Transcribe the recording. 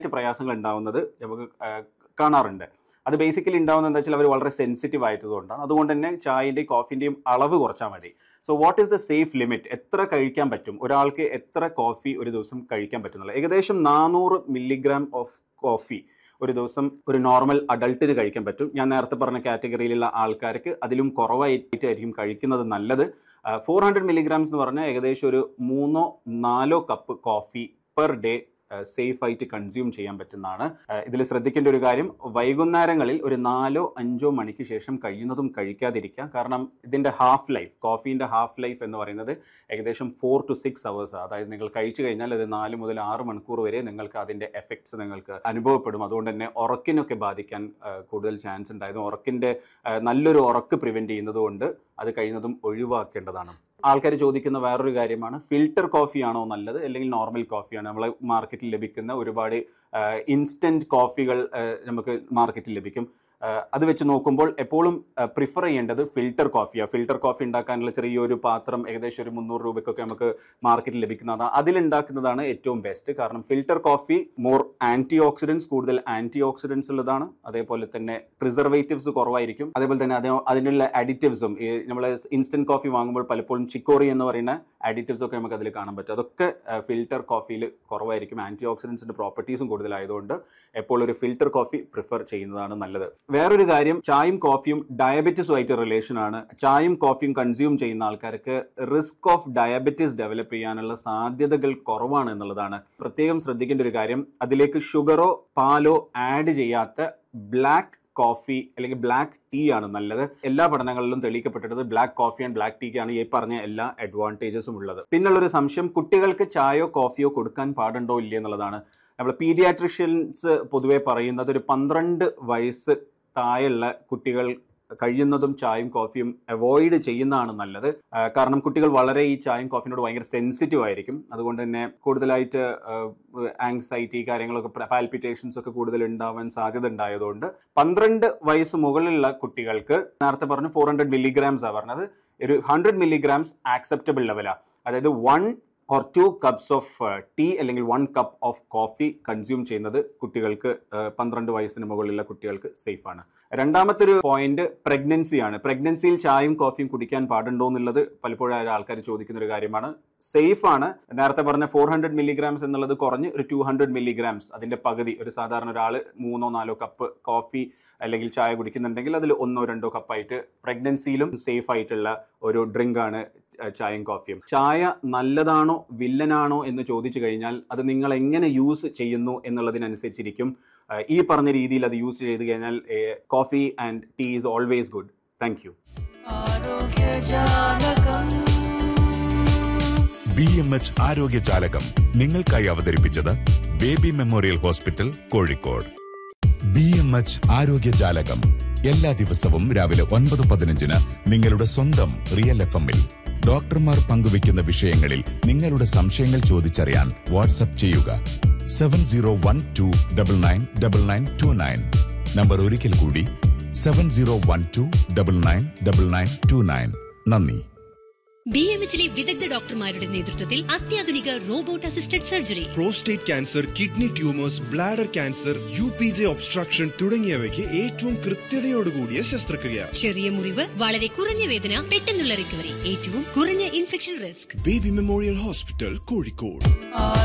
പ്രയാസങ്ങൾ ഉണ്ടാവുന്നത് നമുക്ക് ആ, കാണാറുണ്ട് അത് ബേസിക്കലി ഉണ്ടാവുന്നത് എന്താ വെച്ചാൽ അവർ വളരെ സെൻസിറ്റീവ് ആയതുകൊണ്ടാണ് അതുകൊണ്ട് തന്നെ ചായൻ്റെയും കോഫിൻ്റെയും അളവ് കുറച്ചാൽ മതി so what is the safe limit എത്ര കഴിക്കാൻ പറ്റും ഒരാൾക്ക് എത്ര കോഫി ഒരു ദിവസം കഴിക്കാൻ പറ്റുന്നുള്ളത് ഏകദേശം നാനൂറ് മില്ലിഗ്രാം ഓഫ് കോഫി ഒരു ദിവസം ഒരു നോർമൽ അഡൾട്ടിന് കഴിക്കാൻ പറ്റും ഞാൻ നേരത്തെ പറഞ്ഞ കാറ്റഗറിയിലുള്ള ആൾക്കാർക്ക് അതിലും കുറവായിട്ടായിരിക്കും കഴിക്കുന്നത് നല്ലത് ഫോർ ഹൺഡ്രഡ് മില്ലിഗ്രാംസ് എന്ന് പറഞ്ഞാൽ ഏകദേശം ഒരു മൂന്നോ നാലോ cup coffee per day safe ആയിട്ട് കൺസ്യൂം ചെയ്യാൻ പറ്റുന്നതാണ് ഇതിൽ ശ്രദ്ധിക്കേണ്ട ഒരു കാര്യം വൈകുന്നേരങ്ങളിൽ ഒരു നാലോ അഞ്ചോ മണിക്ക് ശേഷം കഴിയുന്നതും കഴിക്കാതിരിക്കുക കാരണം ഇതിൻ്റെ ഹാഫ് ലൈഫ് കോഫീൻ്റെ ഹാഫ് ലൈഫ് എന്ന് പറയുന്നത് ഏകദേശം ഫോർ ടു സിക്സ് അവേഴ്സ് അതായത് നിങ്ങൾ കഴിച്ചു കഴിഞ്ഞാൽ അത് നാല് മുതൽ ആറ് മണിക്കൂർ വരെ നിങ്ങൾക്ക് അതിൻ്റെ എഫക്ട്സ് നിങ്ങൾക്ക് അനുഭവപ്പെടും അതുകൊണ്ട് തന്നെ ഉറക്കിനൊക്കെ ബാധിക്കാൻ ആ, കൂടുതൽ ചാൻസ് ഉണ്ടായത് ഉറക്കിൻ്റെ ആ, നല്ലൊരു ഉറക്ക് പ്രിവെൻറ്റ് ചെയ്യുന്നത് കൊണ്ട് അത് കഴിയുന്നതും ഒഴിവാക്കേണ്ടതാണ് ആൾക്കാർ ചോദിക്കുന്ന വേറൊരു കാര്യമാണ് ഫിൽറ്റർ കോഫിയാണോ നല്ലത് അല്ലെങ്കിൽ നോർമൽ കോഫിയാണോ നമ്മളെ മാർക്കറ്റിൽ ലഭിക്കുന്ന ഒരുപാട് ഇൻസ്റ്റൻറ്റ് കോഫികൾ ആ, നമുക്ക് മാർക്കറ്റിൽ ലഭിക്കും ആ, അത് വെച്ച് നോക്കുമ്പോൾ എപ്പോഴും പ്രിഫർ ചെയ്യേണ്ടത് ഫിൽറ്റർ കോഫിയാണ് ഫിൽറ്റർ കോഫി ഉണ്ടാക്കാനുള്ള ചെറിയൊരു പാത്രം ഏകദേശം ഒരു മുന്നൂറ് രൂപയ്ക്കൊക്കെ നമുക്ക് മാർക്കറ്റിൽ ലഭിക്കുന്നതാണ് അതിലുണ്ടാക്കുന്നതാണ് ഏറ്റവും ബെസ്റ്റ് കാരണം filter coffee more antioxidants കൂടുതൽ ആൻറ്റി ഓക്സിഡൻസ് ഉള്ളതാണ് അതേപോലെ തന്നെ പ്രിസർവേറ്റീവ്സ് കുറവായിരിക്കും അതേപോലെ തന്നെ അത് അതിനുള്ള അഡിറ്റീവ്സും ഈ നമ്മൾ ഇൻസ്റ്റന്റ് കോഫി വാങ്ങുമ്പോൾ പലപ്പോഴും ചിക്കോറി എന്ന് പറയുന്ന അഡിറ്റീവ്സ് ഒക്കെ നമുക്ക് അതിൽ കാണാൻ പറ്റും അതൊക്കെ ഫിൽറ്റർ കോഫിയിൽ കുറവായിരിക്കും ആൻറ്റി ഓക്സിഡൻസിന്റെ പ്രോപ്പർട്ടീസും കൂടുതലായതുകൊണ്ട് എപ്പോൾ ഒരു ഫിൽറ്റർ കോഫി പ്രിഫർ ചെയ്യുന്നതാണ് നല്ലത് വേറൊരു കാര്യം ചായയും കോഫിയും ഡയബറ്റീസുമായിട്ട് റിലേഷൻ ആണ് ചായയും കോഫിയും കൺസ്യൂം ചെയ്യുന്ന ആൾക്കാർക്ക് റിസ്ക് ഓഫ് ഡയബറ്റീസ് ഡെവലപ്പ് ചെയ്യാനുള്ള സാധ്യതകൾ കുറവാണ് എന്നുള്ളതാണ് പ്രത്യേകം ശ്രദ്ധിക്കേണ്ട ഒരു കാര്യം അതിലേക്ക് ഷുഗറോ പാലോ ആഡ് ചെയ്യാത്ത ബ്ലാക്ക് കോഫി അല്ലെങ്കിൽ ബ്ലാക്ക് ടീ ആണ് നല്ലത് എല്ലാ പഠനങ്ങളിലും തെളിയിക്കപ്പെട്ടിട്ടത് ബ്ലാക്ക് കോഫി ആൻഡ് ബ്ലാക്ക് ടീക്കാണ് ഈ പറഞ്ഞ എല്ലാ അഡ്വാൻറ്റേജസും ഉള്ളത് പിന്നുള്ളൊരു സംശയം കുട്ടികൾക്ക് ചായയോ കോഫിയോ കൊടുക്കാൻ പാടുണ്ടോ ഇല്ലേ എന്നുള്ളതാണ് നമ്മൾ പീഡിയാട്രിഷ്യൻസ് പൊതുവെ പറയുന്നത് ഒരു പന്ത്രണ്ട് വയസ്സ് താഴെയുള്ള കുട്ടികൾ കഴിയുന്നതും ചായയും കോഫിയും അവോയ്ഡ് ചെയ്യുന്നതാണ് നല്ലത് ആ, കാരണം കുട്ടികൾ വളരെ ഈ ചായയും കോഫിനോട് ഭയങ്കര സെൻസിറ്റീവ് ആയിരിക്കും അതുകൊണ്ട് തന്നെ കൂടുതലായിട്ട് ആങ്സൈറ്റി കാര്യങ്ങളൊക്കെ പാൽപിറ്റേഷൻസ് ഒക്കെ കൂടുതൽ ഉണ്ടാവാൻ സാധ്യത ഉണ്ടായതുകൊണ്ട് പന്ത്രണ്ട് വയസ്സ് മുകളിലുള്ള കുട്ടികൾക്ക് നേരത്തെ പറഞ്ഞു ഫോർ ഹൺഡ്രഡ് മില്ലിഗ്രാംസ് ആ പറഞ്ഞത് ഒരു ഹൺഡ്രഡ് മില്ലിഗ്രാംസ് ആക്സെപ്റ്റബിൾ ലെവലാണ് അതായത് one or two cups of tea അല്ലെങ്കിൽ one cup of coffee consume ചെയ്യുന്നത് കുട്ടികൾക്ക് ആ, പന്ത്രണ്ട് വയസ്സിന് മുകളിലുള്ള കുട്ടികൾക്ക് സേഫ് ആണ് രണ്ടാമത്തെ ഒരു പോയിന്റ് പ്രഗ്നൻസിയാണ് പ്രഗ്നൻസിയിൽ ചായയും കോഫിയും കുടിക്കാൻ പാടുണ്ടോ എന്നുള്ളത് പലപ്പോഴും ആൾക്കാർ ചോദിക്കുന്ന ഒരു കാര്യമാണ് സേഫ് ആണ് നേരത്തെ പറഞ്ഞ ഫോർ ഹൺഡ്രഡ് മില്ലിഗ്രാംസ് എന്നുള്ളത് കുറഞ്ഞ് ഒരു ടു ഹൺഡ്രഡ് മില്ലിഗ്രാംസ് അതിന്റെ പകുതി ഒരു സാധാരണ ഒരാൾ മൂന്നോ നാലോ കപ്പ് കോഫി അല്ലെങ്കിൽ ചായ കുടിക്കുന്നുണ്ടെങ്കിൽ അതിൽ ഒന്നോ രണ്ടോ കപ്പായിട്ട് പ്രഗ്നൻസിയിലും സേഫ് ആയിട്ടുള്ള ഒരു ഡ്രിങ്ക് ആണ് ച- ചായയും കോഫിയും ചായ നല്ലതാണോ വില്ലനാണോ എന്ന് ചോദിച്ചു കഴിഞ്ഞാൽ അത് നിങ്ങൾ എങ്ങനെ യൂസ് ചെയ്യുന്നു എന്നുള്ളതിനനുസരിച്ചിരിക്കും ആ, ഈ പറഞ്ഞ രീതിയിൽ അത് യൂസ് ചെയ്ത് കഴിഞ്ഞാൽ coffee and tea is always good thank you B M H ആരോഗ്യജാലകം നിങ്ങൾക്കായി അവതരിപ്പിച്ചത് Baby Memorial Hospital Kozhikode B M H ആരോഗ്യജാലകം എല്ലാ ദിവസവും രാവിലെ ഒൻപത് പതിനഞ്ചിന് നിങ്ങളുടെ സ്വന്തം റിയൽ എഫ് എമ്മിൽ ഡോക്ടർമാർ പങ്കുവയ്ക്കുന്ന വിഷയങ്ങളിൽ നിങ്ങളുടെ സംശയങ്ങൾ ചോദിച്ചറിയാൻ വാട്സപ്പ് ചെയ്യുക seven zero one two double nine double nine two nine number ഒരിക്കൽ കൂടി seven zero one two double nine double nine two nine നന്ദി ബി എം എച്ചിലെ വിദഗ്ധ ഡോക്ടർമാരുടെ നേതൃത്വത്തിൽ അത്യാധുനിക robot assisted surgery prostate cancer kidney tumours bladder cancer U P J obstruction തുടങ്ങിയവയ്ക്ക് ഏറ്റവും കൃത്യതയോടുകൂടിയ ശസ്ത്രക്രിയ ചെറിയ മുറിവ് വളരെ കുറഞ്ഞ വേദന പെട്ടെന്നുള്ള റിക്കവറി ഏറ്റവും കുറഞ്ഞ infection risk Baby Memorial Hospital Kozhikode